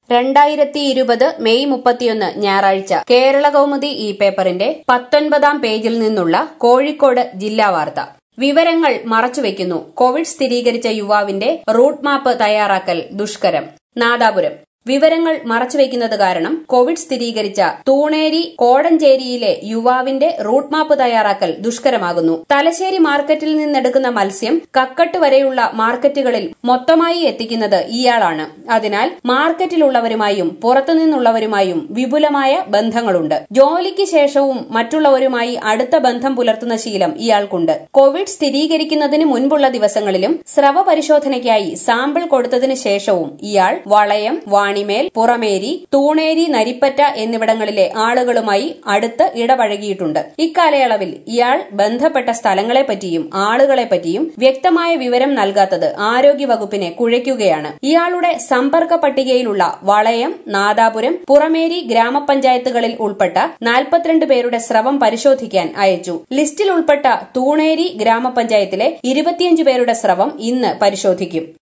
രണ്ടായിരത്തി ഇരുപത് മെയ് മുപ്പത്തിയൊന്ന് ഞായറാഴ്ച കേരള കൗമുദി ഈ പേപ്പറിന്റെ പത്തൊൻപതാം പേജിൽ നിന്നുള്ള കോഴിക്കോട് ജില്ലാ വാർത്ത വിവരങ്ങൾ മറച്ചുവെക്കുന്നു കോവിഡ് സ്ഥിരീകരിച്ച യുവാവിന്റെ റൂട്ട് മാപ്പ് തയ്യാറാക്കൽ ദുഷ്കരം നാദാപുരം വിവരങ്ങൾ മറച്ചുവെക്കുന്നത് കാരണം കോവിഡ് സ്ഥിരീകരിച്ച തൂണേരി കോടഞ്ചേരിയിലെ യുവാവിന്റെ റൂട്ട് മാപ്പ് തയ്യാറാക്കൽ ദുഷ്കരമാകുന്നു തലശ്ശേരി മാർക്കറ്റിൽ നിന്നെടുക്കുന്ന മത്സ്യം കക്കട്ട് വരെയുള്ള മാർക്കറ്റുകളിൽ മൊത്തമായി എത്തിക്കുന്നത് ഇയാളാണ് അതിനാൽ മാർക്കറ്റിലുള്ളവരുമായും പുറത്തുനിന്നുള്ളവരുമായും വിപുലമായ ബന്ധങ്ങളുണ്ട് ജോലിക്ക് ശേഷവും മറ്റുള്ളവരുമായി അടുത്ത ബന്ധം പുലർത്തുന്ന ശീലം ഇയാൾക്കുണ്ട് കോവിഡ് സ്ഥിരീകരിക്കുന്നതിന് മുൻപുള്ള ദിവസങ്ങളിലും സ്രവ പരിശോധനയ്ക്കായി സാമ്പിൾ കൊടുത്തതിനു ശേഷവും ഇയാൾ വളയം വാണിമേൽ പുറമേരി തൂണേരി നരിപ്പറ്റ എന്നിവിടങ്ങളിലെ ആളുകളുമായി അടുത്ത് ഇടപഴകിയിട്ടുണ്ട് ഇക്കാലയളവിൽ ഇയാൾ ബന്ധപ്പെട്ട സ്ഥലങ്ങളെപ്പറ്റിയും ആളുകളെപ്പറ്റിയും വ്യക്തമായ വിവരം നൽകാത്തത് ആരോഗ്യവകുപ്പിനെ കുഴയ്ക്കുകയാണ് ഇയാളുടെ സമ്പർക്ക പട്ടികയിലുള്ള വളയം നാദാപുരം പുറമേരി ഗ്രാമപഞ്ചായത്തുകളിൽ ഉൾപ്പെട്ട നാൽപ്പത്തിരണ്ട് പേരുടെ സ്രവം പരിശോധിക്കാൻ അയച്ചു ലിസ്റ്റിൽ ഉൾപ്പെട്ട തൂണേരി ഗ്രാമപഞ്ചായത്തിലെ ഇരുപത്തിയഞ്ച് പേരുടെ സ്രവം ഇന്ന് പരിശോധിക്കും